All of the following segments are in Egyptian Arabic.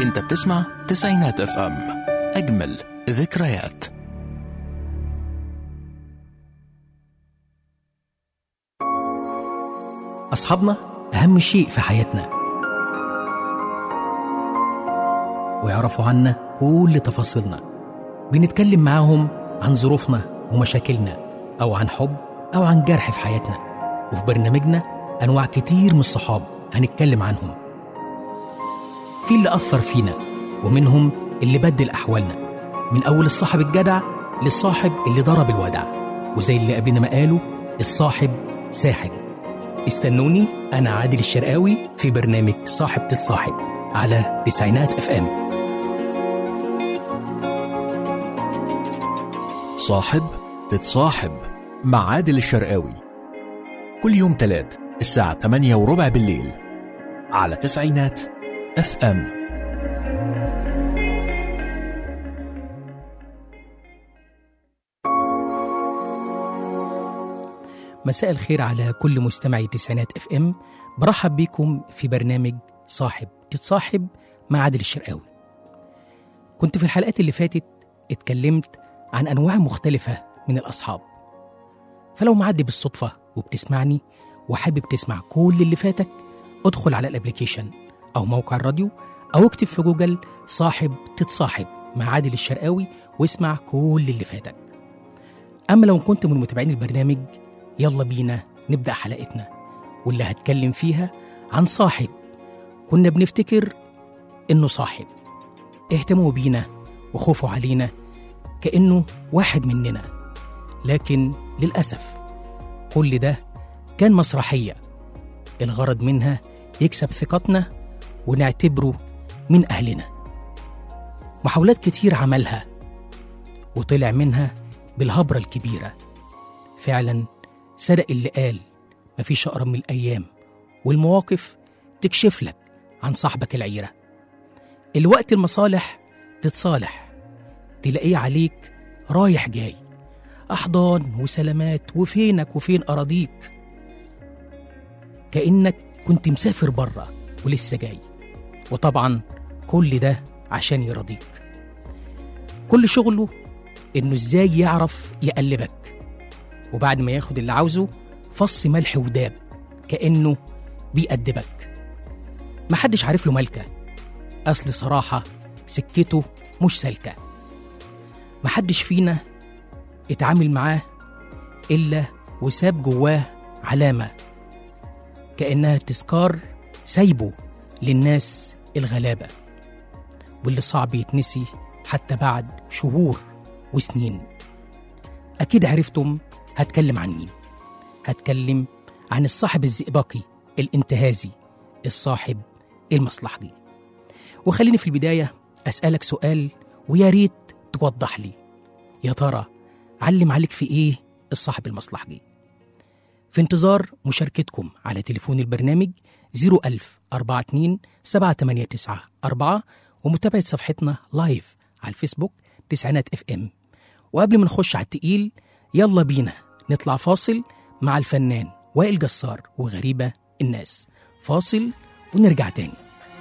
انت بتسمع تسعينات اف ام اجمل ذكريات أصحابنا أهم شيء في حياتنا ويعرفوا عنا كل تفاصيلنا بنتكلم معاهم عن ظروفنا ومشاكلنا أو عن حب أو عن جرح في حياتنا وفي برنامجنا أنواع كتير من الصحاب هنتكلم عنهم في اللي أثر فينا ومنهم اللي بدل أحوالنا من أول الصاحب الجدع للصاحب اللي ضرب الودع وزي اللي قبلنا ما قالوا الصاحب ساحب استنوني أنا عادل الشرقاوي في برنامج صاحب تتصاحب على تسعينات اف ام صاحب تتصاحب مع عادل الشرقاوي كل يوم تلات الساعة 8 وربع بالليل على تسعينات اف ام مساء الخير على كل مستمعي تسعينات اف ام برحب بيكم في برنامج صاحب تتصاحب مع عادل الشرقاوي كنت في الحلقات اللي فاتت اتكلمت عن انواع مختلفة من الاصحاب فلو معدي بالصدفة وبتسمعني وحابب تسمع كل اللي فاتك ادخل على الابليكيشن او موقع الراديو او اكتب في جوجل صاحب تتصاحب مع عادل الشرقاوي واسمع كل اللي فاتك اما لو كنت من متابعين البرنامج يلا بينا نبدأ حلقتنا واللي هتكلم فيها عن صاحب كنا بنفتكر إنه صاحب اهتموا بينا وخوفوا علينا كأنه واحد مننا لكن للأسف كل ده كان مسرحية الغرض منها يكسب ثقتنا ونعتبره من أهلنا محاولات كتير عملها وطلع منها بالهبرة الكبيرة فعلا صدق اللي قال مفيش أقرب من الأيام والمواقف تكشف لك عن صاحبك العيرة الوقت المصالح تتصالح تلاقيه عليك رايح جاي أحضان وسلامات وفينك وفين أراضيك كأنك كنت مسافر بره ولسه جاي وطبعا كل ده عشان يرضيك كل شغله إنه إزاي يعرف يقلبك وبعد ما ياخد اللي عاوزه فص ملح وداب كأنه بيأدبك محدش عارف له ملكة أصل صراحة سكته مش سالكة محدش فينا اتعامل معاه إلا وساب جواه علامة كأنها تذكار سايبه للناس الغلابة واللي صعب يتنسي حتى بعد شهور وسنين أكيد عرفتم هتكلم عن مين هتكلم عن الصاحب الزئبقي الانتهازي الصاحب المصلحجي وخليني في البداية أسألك سؤال ويا ريت توضح لي يا ترى علم عليك في إيه الصاحب المصلحجي في انتظار مشاركتكم على تليفون البرنامج 01000 42 789 4 ومتابعة صفحتنا لايف على الفيسبوك تسعينات اف ام وقبل ما نخش على التقيل يلا بينا نطلع فاصل مع الفنان وائل جسار وغريبة الناس فاصل ونرجع تاني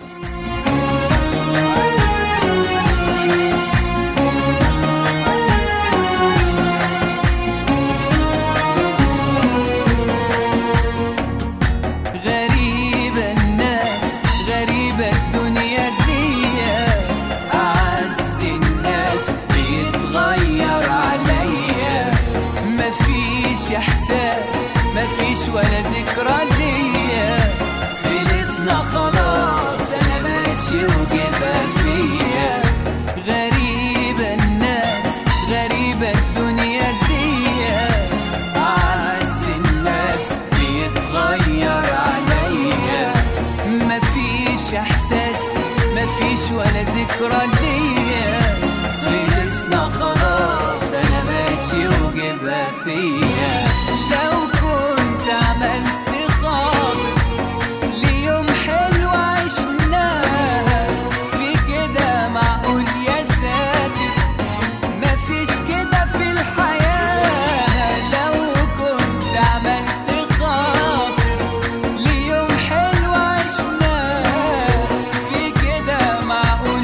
غريبة الناس غريبة الدنيا دي أعز الناس بيتغير عليا مفيش إحساس مفيش ولا ذكرى ليا خلصنا خلاص أنا ماشي وجبها فيا غريبة الناس غريبة الدنيا دي أعز الناس بيتغير عليا مفيش إحساس مفيش ولا ذكرى ليا خلصنا خلاص أنا ماشي وجبها فيا لو كنت عملت خاطر ليوم حلو عشناه في كده معقول يا ساتر مفيش كده في الحياة لو كنت عملت خاطر ليوم حلو عشناه في كده معقول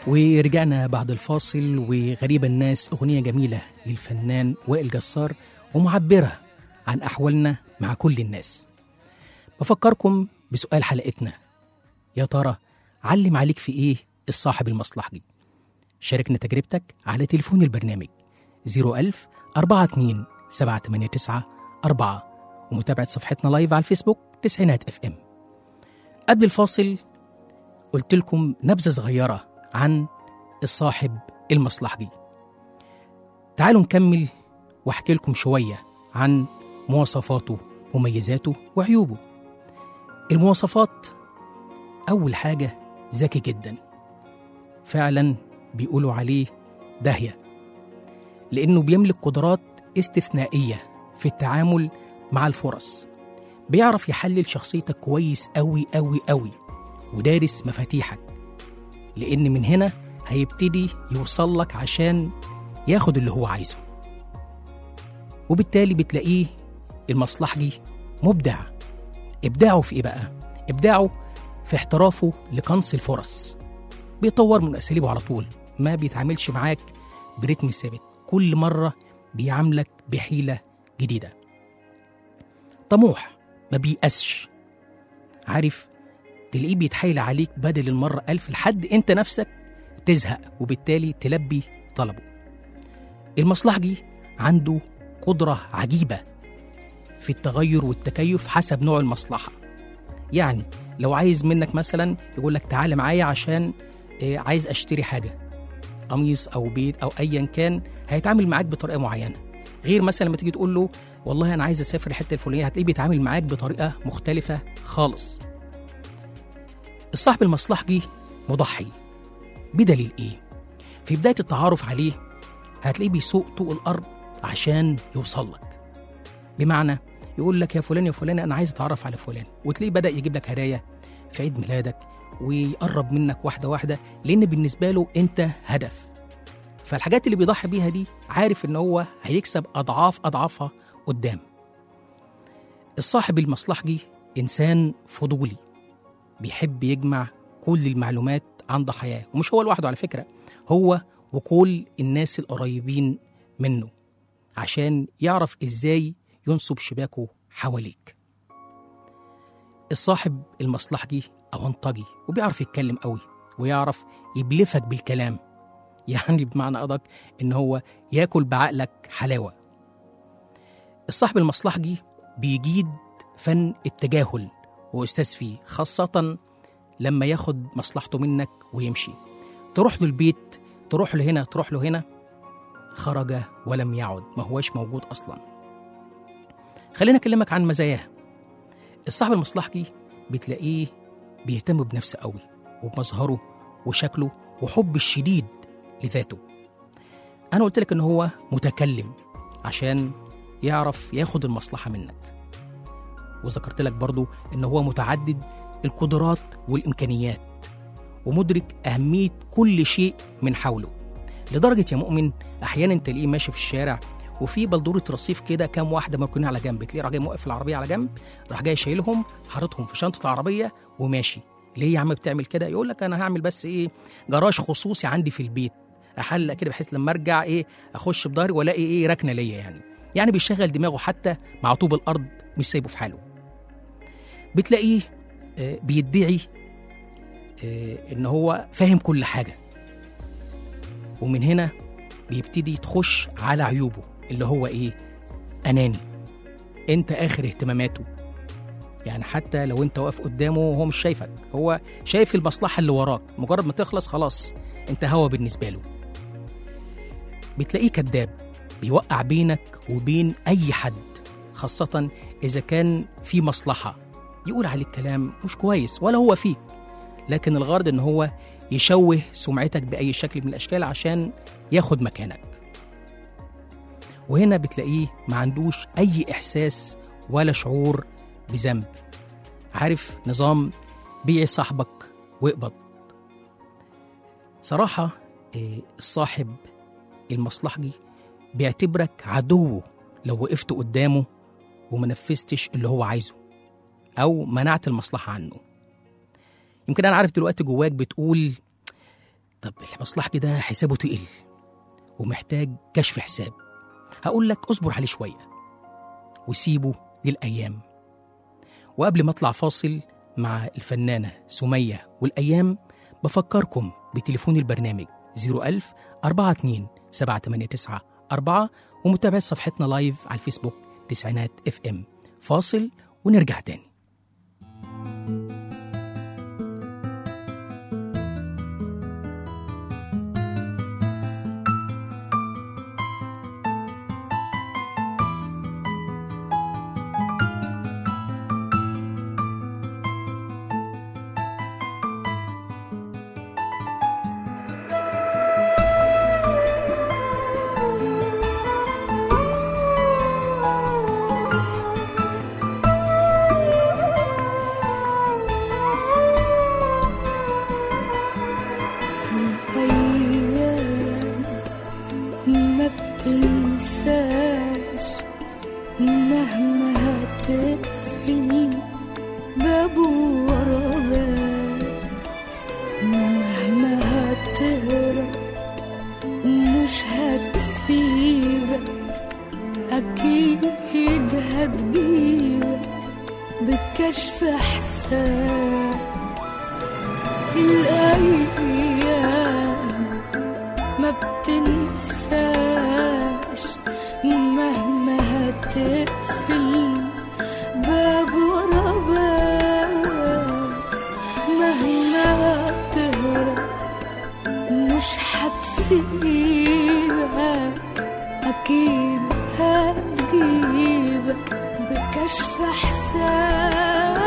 ورجعنا بعد الفاصل وغريبة الناس أغنية جميلة للفنان وائل جسار ومعبرة عن أحوالنا مع كل الناس بفكركم بسؤال حلقتنا يا ترى علم عليك في إيه الصاحب المصلحجي شاركنا تجربتك على تليفون البرنامج 01000 42 789 4 ومتابعة صفحتنا لايف على الفيسبوك تسعينات اف ام قبل الفاصل قلت لكم نبذة صغيرة عن الصاحب المصلحجي تعالوا نكمل واحكي لكم شوية عن مواصفاته مميزاته وعيوبه المواصفات أول حاجة ذكي جدا فعلا بيقولوا عليه داهية لأنه بيملك قدرات استثنائية في التعامل مع الفرص بيعرف يحلل شخصيتك كويس أوي أوي أوي ودارس مفاتيحك لأن من هنا هيبتدي يوصل لك عشان ياخد اللي هو عايزه وبالتالي بتلاقيه المصلحجي مبدع إبداعه في إيه بقى؟ إبداعه في احترافه لقنص الفرص بيطور من أساليبه على طول ما بيتعاملش معاك برتم ثابت كل مرة بيعاملك بحيلة جديدة طموح ما بيأسش عارف تلاقيه بيتحايل عليك بدل المرة ألف لحد أنت نفسك تزهق وبالتالي تلبي طلبه المصلحجي عنده قدرة عجيبة في التغير والتكيف حسب نوع المصلحة يعني لو عايز منك مثلا يقول لك تعالى معايا عشان آه، عايز اشتري حاجة قميص او بيت او ايا كان هيتعامل معاك بطريقة معينة غير مثلا لما تيجي تقول له والله انا عايز اسافر الحتة الفلانية هتلاقيه بيتعامل معاك بطريقة مختلفة خالص الصاحب المصلحجي مضحي بدليل ايه في بداية التعارف عليه هتلاقيه بيسوق طوق الارض عشان يوصل لك بمعنى يقول لك يا فلان يا فلان انا عايز اتعرف على فلان وتلاقيه بدا يجيب لك هدايا في عيد ميلادك ويقرب منك واحده واحده لان بالنسبه له انت هدف فالحاجات اللي بيضحي بيها دي عارف ان هو هيكسب اضعاف اضعافها قدام الصاحب المصلحجي انسان فضولي بيحب يجمع كل المعلومات عن ضحاياه ومش هو لوحده على فكره هو وكل الناس القريبين منه عشان يعرف ازاي ينصب شباكه حواليك الصاحب المصلحجي أونطجي وبيعرف يتكلم قوي ويعرف يبلفك بالكلام يعني بمعنى أدق إن هو ياكل بعقلك حلاوة الصاحب المصلحجي بيجيد فن التجاهل وأستاذ فيه خاصة لما ياخد مصلحته منك ويمشي تروح له البيت تروح له هنا تروح له هنا خرج ولم يعد ما هوش موجود أصلاً خلينا اكلمك عن مزاياه الصاحب المصلحجي بتلاقيه بيهتم بنفسه قوي وبمظهره وشكله وحب الشديد لذاته انا قلت لك ان هو متكلم عشان يعرف ياخد المصلحه منك وذكرت لك برضو ان هو متعدد القدرات والامكانيات ومدرك اهميه كل شيء من حوله لدرجه يا مؤمن احيانا تلاقيه ماشي في الشارع وفي بلدوره رصيف كده كام واحده مركونين على جنب تلاقيه راح جاي موقف العربيه على جنب راح جاي شايلهم حاططهم في شنطه العربيه وماشي ليه يا عم بتعمل كده يقول لك انا هعمل بس ايه جراج خصوصي عندي في البيت احلق كده بحيث لما ارجع ايه اخش بضهري والاقي ايه ركنه ليا يعني يعني بيشغل دماغه حتى مع طوب الارض مش سايبه في حاله بتلاقيه آه، بيدعي آه، ان هو فاهم كل حاجه ومن هنا بيبتدي تخش على عيوبه اللي هو ايه اناني انت اخر اهتماماته يعني حتى لو انت واقف قدامه وهو مش شايفك هو شايف المصلحه اللي وراك مجرد ما تخلص خلاص انت هوا بالنسبه له بتلاقيه كذاب بيوقع بينك وبين اي حد خاصه اذا كان في مصلحه يقول عليك كلام مش كويس ولا هو فيك لكن الغرض ان هو يشوه سمعتك باي شكل من الاشكال عشان ياخد مكانك وهنا بتلاقيه ما عندوش اي احساس ولا شعور بذنب عارف نظام بيع صاحبك واقبض صراحة إيه، الصاحب المصلحجي بيعتبرك عدوه لو وقفت قدامه وما نفذتش اللي هو عايزه أو منعت المصلحة عنه يمكن أنا عارف دلوقتي جواك بتقول طب المصلحجي ده حسابه تقل ومحتاج كشف حساب هقول لك اصبر عليه شوية وسيبه للأيام وقبل ما اطلع فاصل مع الفنانة سمية والأيام بفكركم بتليفون البرنامج 01000 42 789 4 ومتابعة صفحتنا لايف على الفيسبوك تسعينات اف ام فاصل ونرجع تاني أيام ما بتنساش مهما هتقفل باب ورا باب مهما هتهرب مش هتسيبك أكيد هتجيبك بكشف حساب الأيام ما بتنساش مهما هتقفل باب ورا باب مهما تهرب مش هتسيبك أكيد هتجيبك بكشف حساب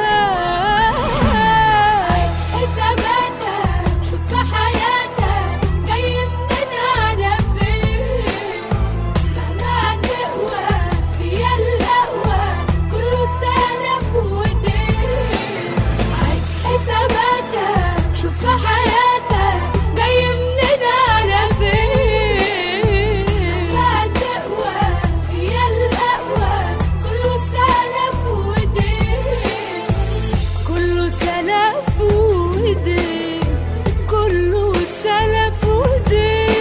حساباتك في حياتك جاي منين على فين مهما تقوى هي الأقوى كله سلف ودين عيد حساباتك شوف في حياتك جاي منين على فين مهما تقوى هي الأقوى كله سلف ودين كله سلف ودين كله سلف ودين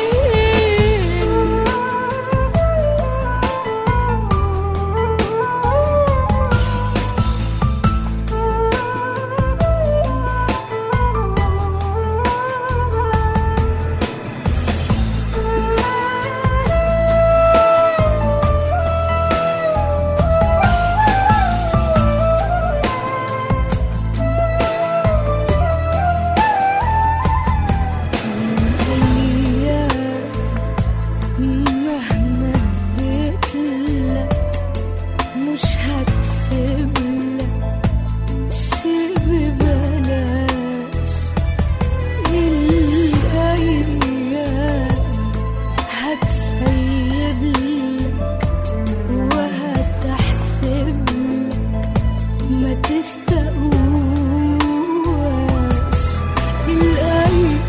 مهما اديت لك مش هتسيب لك سيب بلاش الايام هتسيب لك وهتحسب لك ما تستقواش الايام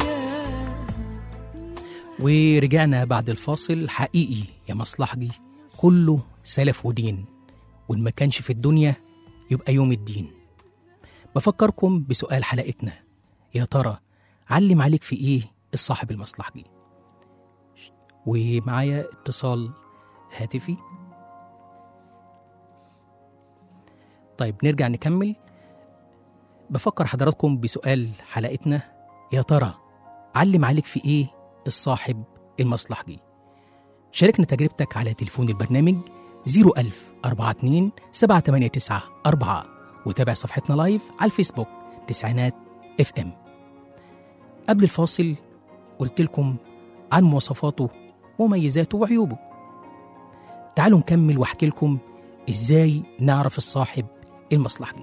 ورجعنا بعد الفاصل حقيقي يا مصلحجي كله سلف ودين وإن ما كانش في الدنيا يبقى يوم الدين بفكركم بسؤال حلقتنا يا ترى علم عليك في إيه الصاحب المصلحجي ومعايا اتصال هاتفي طيب نرجع نكمل بفكر حضراتكم بسؤال حلقتنا يا ترى علم عليك في ايه الصاحب المصلحجي شاركنا تجربتك على تليفون البرنامج 01000 42 789 4 وتابع صفحتنا لايف على الفيسبوك تسعينات اف ام قبل الفاصل قلت لكم عن مواصفاته ومميزاته وعيوبه تعالوا نكمل واحكي لكم ازاي نعرف الصاحب المصلحجي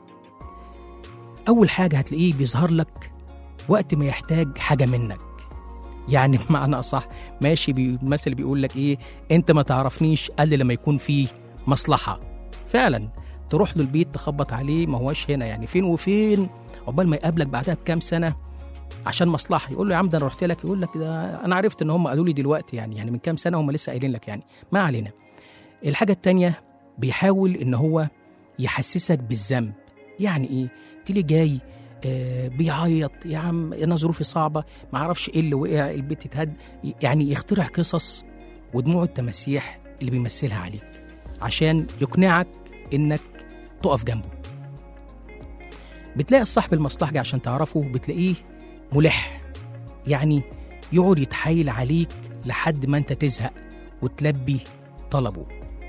اول حاجه هتلاقيه بيظهر لك وقت ما يحتاج حاجه منك يعني بمعنى اصح ماشي بيمثل بيقول لك ايه انت ما تعرفنيش الا لما يكون في مصلحه فعلا تروح له البيت تخبط عليه ما هوش هنا يعني فين وفين عقبال ما يقابلك بعدها بكام سنه عشان مصلحه يقول له يا عم ده انا رحت لك يقول لك ده انا عرفت ان هم قالوا لي دلوقتي يعني يعني من كام سنه هم لسه قايلين لك يعني ما علينا الحاجه التانيه بيحاول ان هو يحسسك بالذنب يعني ايه تيجي جاي آه بيعيط يا عم انا ظروفي صعبه ما اعرفش ايه اللي وقع البيت اتهد يعني يخترع قصص ودموع التماسيح اللي بيمثلها عليك عشان يقنعك انك تقف جنبه بتلاقي الصاحب المصلحجي عشان تعرفه بتلاقيه ملح يعني يقعد يتحايل عليك لحد ما انت تزهق وتلبي طلبه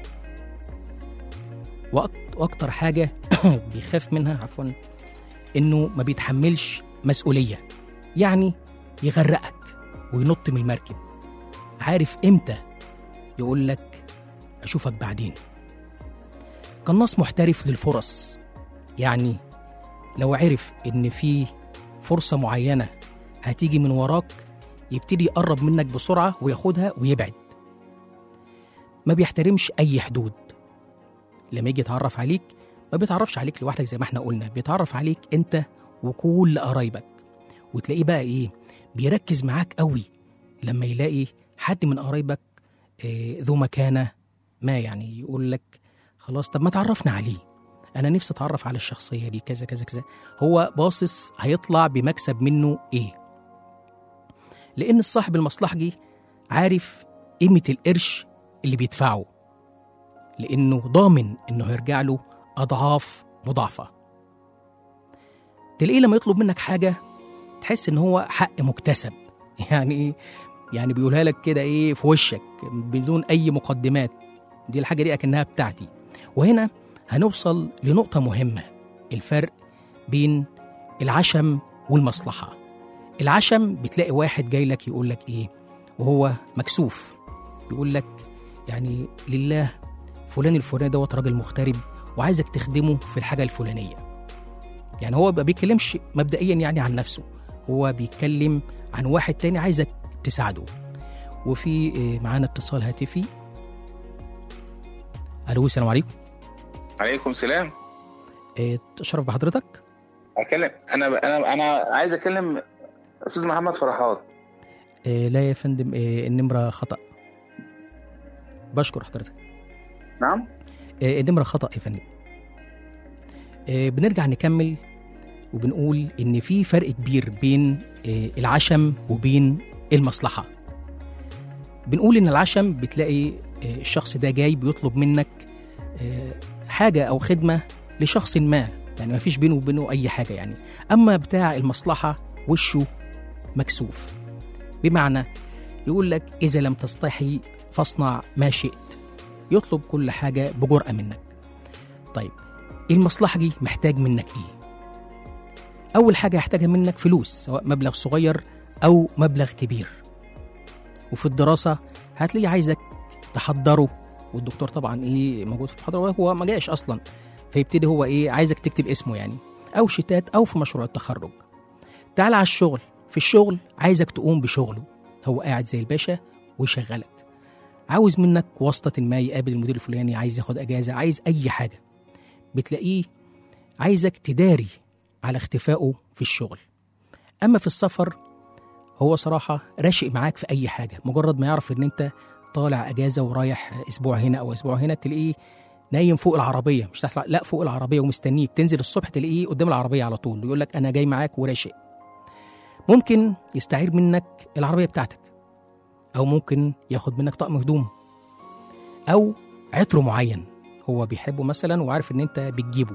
وأك- واكتر حاجه بيخاف منها عفوا انه ما بيتحملش مسؤوليه يعني يغرقك وينط من المركب عارف امتى يقول لك اشوفك بعدين قناص محترف للفرص يعني لو عرف ان في فرصه معينه هتيجي من وراك يبتدي يقرب منك بسرعه وياخدها ويبعد ما بيحترمش اي حدود لما يجي يتعرف عليك ما بيتعرفش عليك لوحدك زي ما احنا قلنا بيتعرف عليك انت وكل قرايبك وتلاقيه بقى ايه بيركز معاك قوي لما يلاقي حد من قرايبك آه، ذو مكانه ما يعني يقول لك خلاص طب ما تعرفنا عليه انا نفسي اتعرف على الشخصيه دي كذا كذا كذا هو باصص هيطلع بمكسب منه ايه لان الصاحب المصلحجي عارف قيمه القرش اللي بيدفعه لانه ضامن انه هيرجع له اضعاف مضاعفه تلاقيه لما يطلب منك حاجه تحس ان هو حق مكتسب يعني ايه يعني بيقولها لك كده ايه في وشك بدون اي مقدمات دي الحاجه دي اكنها بتاعتي وهنا هنوصل لنقطه مهمه الفرق بين العشم والمصلحه العشم بتلاقي واحد جاي لك يقول لك ايه وهو مكسوف يقول لك يعني لله فلان الفلاني دوت راجل مغترب وعايزك تخدمه في الحاجه الفلانيه يعني هو ما بيتكلمش مبدئيا يعني عن نفسه هو بيتكلم عن واحد تاني عايزك تساعده وفي آه، معانا اتصال هاتفي الو السلام عليكم عليكم سلام آه، اتشرف بحضرتك اكلم انا انا انا عايز اكلم استاذ محمد فرحات آه، لا يا فندم آه، النمره خطا بشكر حضرتك نعم آه، النمرة خطأ يا فندم آه، بنرجع نكمل وبنقول إن في فرق كبير بين آه، العشم وبين المصلحة بنقول إن العشم بتلاقي آه، الشخص ده جاي بيطلب منك آه، حاجة أو خدمة لشخص ما يعني ما فيش بينه وبينه أي حاجة يعني أما بتاع المصلحة وشه مكسوف بمعنى يقول لك إذا لم تستحي فاصنع ما شئت يطلب كل حاجة بجرأة منك طيب المصلحجي محتاج منك ايه أول حاجة يحتاجها منك فلوس سواء مبلغ صغير أو مبلغ كبير وفي الدراسة هتلاقيه عايزك تحضره والدكتور طبعا ايه موجود في المحاضرة وهو ما جاش أصلا فيبتدي هو ايه عايزك تكتب اسمه يعني أو شتات أو في مشروع التخرج تعال على الشغل في الشغل عايزك تقوم بشغله هو قاعد زي الباشا ويشغلك عاوز منك واسطة ما يقابل المدير الفلاني عايز ياخد أجازة عايز أي حاجة بتلاقيه عايزك تداري على اختفائه في الشغل أما في السفر هو صراحة راشق معاك في أي حاجة مجرد ما يعرف إن أنت طالع أجازة ورايح أسبوع هنا أو أسبوع هنا تلاقيه نايم فوق العربية مش تحت لا فوق العربية ومستنيك تنزل الصبح تلاقيه قدام العربية على طول يقول لك أنا جاي معاك وراشق ممكن يستعير منك العربية بتاعتك أو ممكن ياخد منك طقم هدوم أو عطر معين هو بيحبه مثلا وعارف إن أنت بتجيبه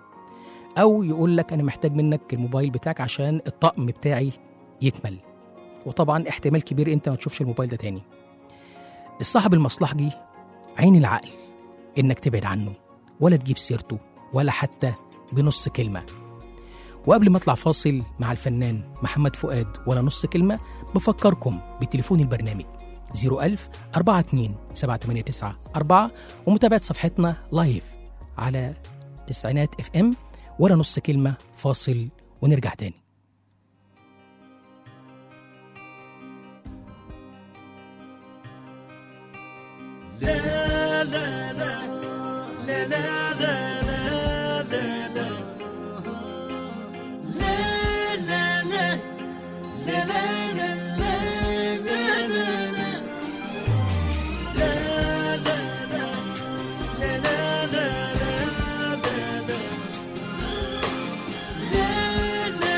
أو يقول لك أنا محتاج منك الموبايل بتاعك عشان الطقم بتاعي يكمل وطبعا احتمال كبير أنت ما تشوفش الموبايل ده تاني الصاحب المصلحجي عين العقل إنك تبعد عنه ولا تجيب سيرته ولا حتى بنص كلمة وقبل ما اطلع فاصل مع الفنان محمد فؤاد ولا نص كلمة بفكركم بتليفون البرنامج 01000 42 789 4 ومتابعة صفحتنا لايف على تسعينات اف ام ولا نص كلمة فاصل ونرجع تاني لا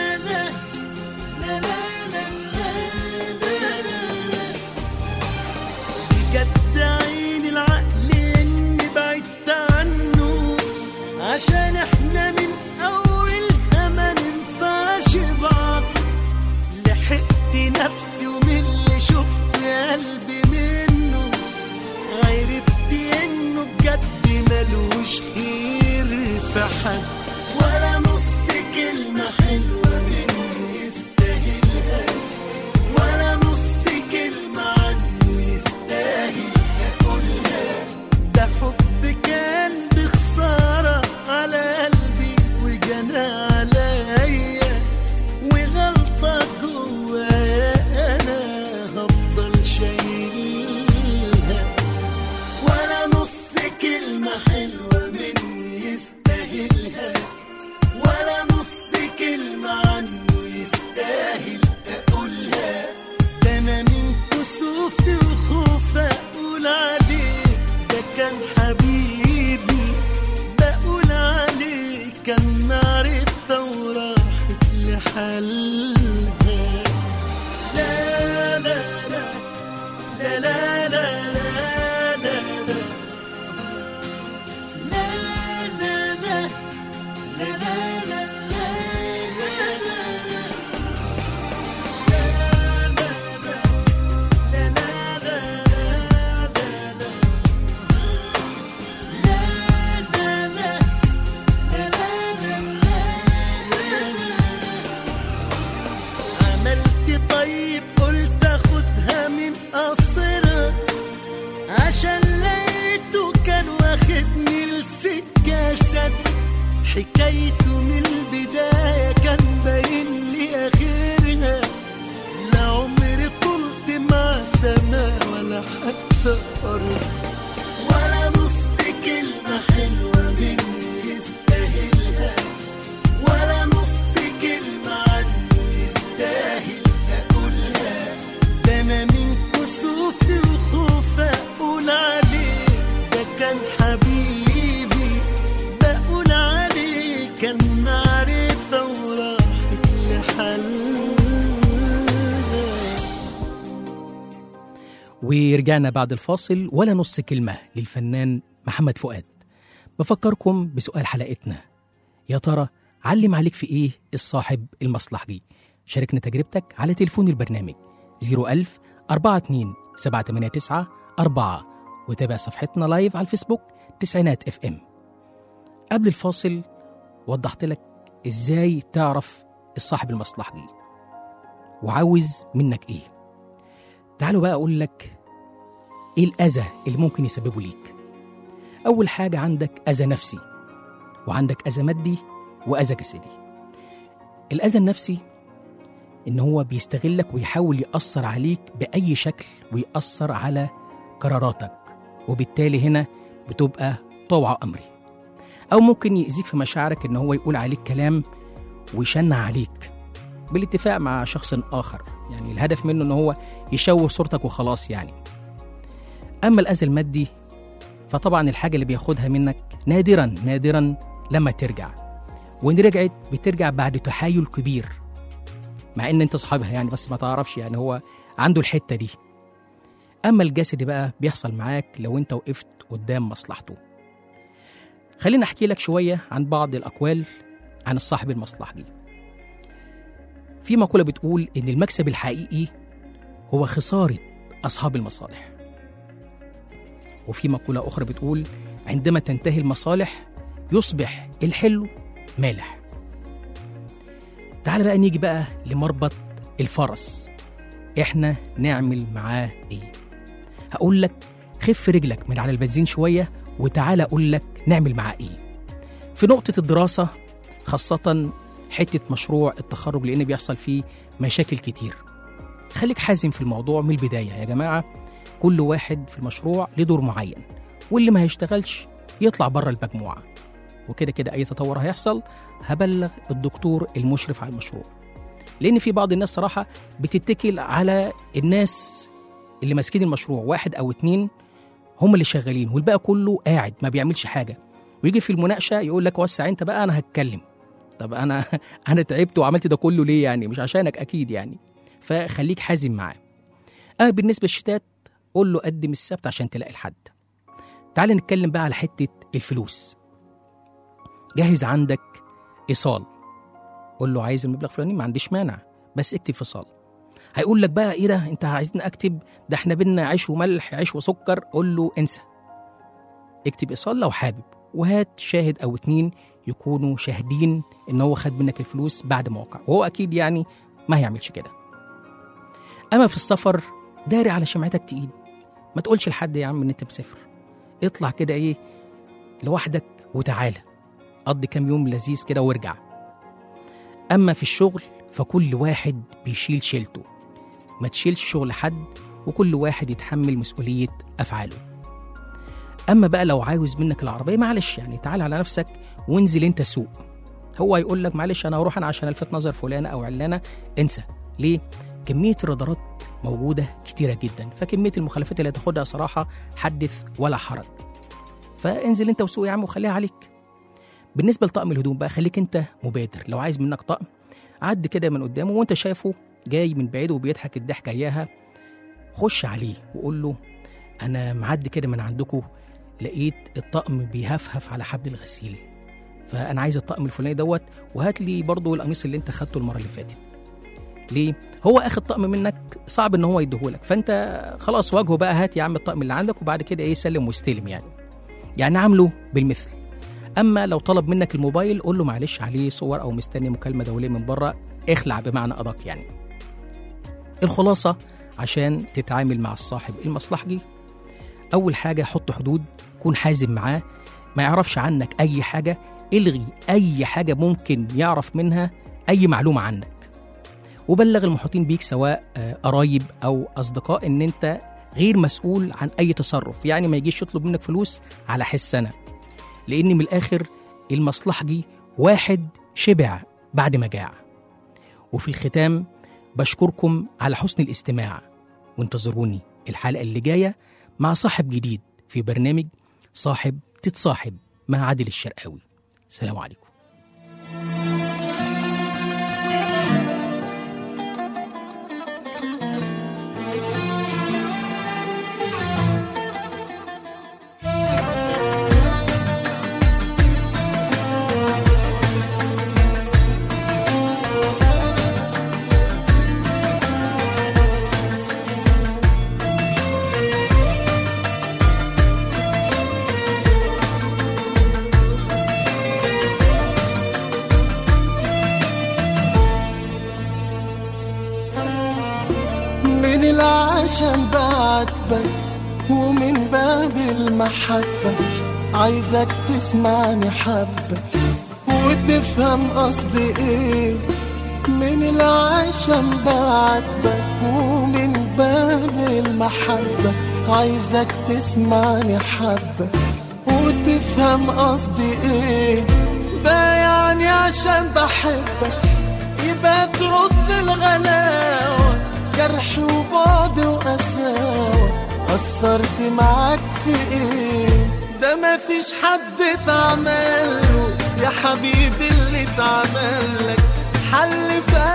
حلها ورجعنا بعد الفاصل ولا نص كلمة للفنان محمد فؤاد بفكركم بسؤال حلقتنا يا ترى علم عليك في ايه الصاحب المصلحجي شاركنا تجربتك على تليفون البرنامج 01000 42 789 4 وتابع صفحتنا لايف على الفيسبوك تسعينات اف ام قبل الفاصل وضحت لك ازاي تعرف الصاحب المصلحجي وعاوز منك ايه تعالوا بقى اقول لك ايه الاذى اللي ممكن يسببه ليك اول حاجه عندك اذى نفسي وعندك اذى مادي واذى جسدي الاذى النفسي ان هو بيستغلك ويحاول ياثر عليك باي شكل وياثر على قراراتك وبالتالي هنا بتبقى طوع امري او ممكن يأذيك في مشاعرك ان هو يقول عليك كلام ويشنع عليك بالاتفاق مع شخص اخر يعني الهدف منه ان هو يشوه صورتك وخلاص يعني اما الاذى المادي فطبعا الحاجه اللي بياخدها منك نادرا نادرا لما ترجع وان رجعت بترجع بعد تحايل كبير مع ان انت صاحبها يعني بس ما تعرفش يعني هو عنده الحته دي اما الجسدي بقى بيحصل معاك لو انت وقفت قدام مصلحته خليني احكي لك شويه عن بعض الاقوال عن الصاحب المصلحجي في مقوله بتقول ان المكسب الحقيقي هو خساره اصحاب المصالح وفي مقوله اخرى بتقول عندما تنتهي المصالح يصبح الحلو مالح تعال بقى نيجي بقى لمربط الفرس احنا نعمل معاه ايه هقول لك خف رجلك من على البنزين شويه وتعالى اقول لك نعمل معاه ايه في نقطه الدراسه خاصه حته مشروع التخرج لان بيحصل فيه مشاكل كتير خليك حازم في الموضوع من البدايه يا جماعه كل واحد في المشروع له دور معين واللي ما هيشتغلش يطلع بره المجموعه وكده كده اي تطور هيحصل هبلغ الدكتور المشرف على المشروع لان في بعض الناس صراحه بتتكل على الناس اللي ماسكين المشروع واحد او اتنين هم اللي شغالين والباقي كله قاعد ما بيعملش حاجه ويجي في المناقشه يقول لك وسع انت بقى انا هتكلم طب انا انا تعبت وعملت ده كله ليه يعني مش عشانك اكيد يعني فخليك حازم معاه اه بالنسبه للشتات قول له قدم السبت عشان تلاقي الحد تعال نتكلم بقى على حته الفلوس جهز عندك ايصال قول له عايز المبلغ الفلاني ما عنديش مانع بس اكتب فصال هيقول لك بقى ايه ده انت عايزني اكتب ده احنا بينا عيش وملح عيش وسكر قول له انسى اكتب ايصال لو حابب وهات شاهد او اتنين يكونوا شاهدين ان هو خد منك الفلوس بعد ما وقع وهو اكيد يعني ما هيعملش كده اما في السفر داري على شمعتك تقيل ما تقولش لحد يا عم ان انت مسافر اطلع كده ايه لوحدك وتعالى قضي كام يوم لذيذ كده وارجع اما في الشغل فكل واحد بيشيل شيلته ما تشيلش شغل حد وكل واحد يتحمل مسؤولية أفعاله أما بقى لو عاوز منك العربية معلش يعني تعال على نفسك وانزل انت سوق هو يقول لك معلش أنا هروح أنا عشان ألفت نظر فلانة أو علانة انسى ليه؟ كمية الرادارات موجودة كتيرة جدا فكمية المخالفات اللي هتاخدها صراحة حدث ولا حرج فانزل انت وسوق يا عم وخليها عليك بالنسبة لطقم الهدوم بقى خليك انت مبادر لو عايز منك طقم عد كده من قدامه وانت شايفه جاي من بعيد وبيضحك الضحكة اياها خش عليه وقول له انا معدي كده من عندكم لقيت الطقم بيهفهف على حبل الغسيل فانا عايز الطقم الفلاني دوت وهات لي برضه القميص اللي انت خدته المره اللي فاتت ليه هو اخد طقم منك صعب ان هو يديهولك فانت خلاص واجهه بقى هات يا عم الطقم اللي عندك وبعد كده ايه سلم واستلم يعني يعني عامله بالمثل اما لو طلب منك الموبايل قول له معلش عليه صور او مستني مكالمه دوليه من بره اخلع بمعنى ادق يعني الخلاصه عشان تتعامل مع الصاحب المصلحجي اول حاجه حط حدود كون حازم معاه ما يعرفش عنك اي حاجه الغي اي حاجه ممكن يعرف منها اي معلومه عنك وبلغ المحيطين بيك سواء آه، قرايب او اصدقاء ان انت غير مسؤول عن اي تصرف يعني ما يجيش يطلب منك فلوس على حس انا لان من الاخر المصلحجي واحد شبع بعد ما جاع وفي الختام بشكركم على حسن الاستماع وانتظروني الحلقه اللي جايه مع صاحب جديد في برنامج صاحب تتصاحب مع عادل الشرقاوي سلام عليكم العشم بعاتبك ومن باب المحبة عايزك تسمعني حبة وتفهم قصدي ايه من العشم بعاتبك ومن باب المحبة عايزك تسمعني حبة وتفهم قصدي ايه ده يعني عشان بحبك يبقى ترد الغلاوة جرح وبعد وقساوة قصرت معاك في ايه ده مفيش حد اتعمله يا حبيبي اللي اتعملك حل في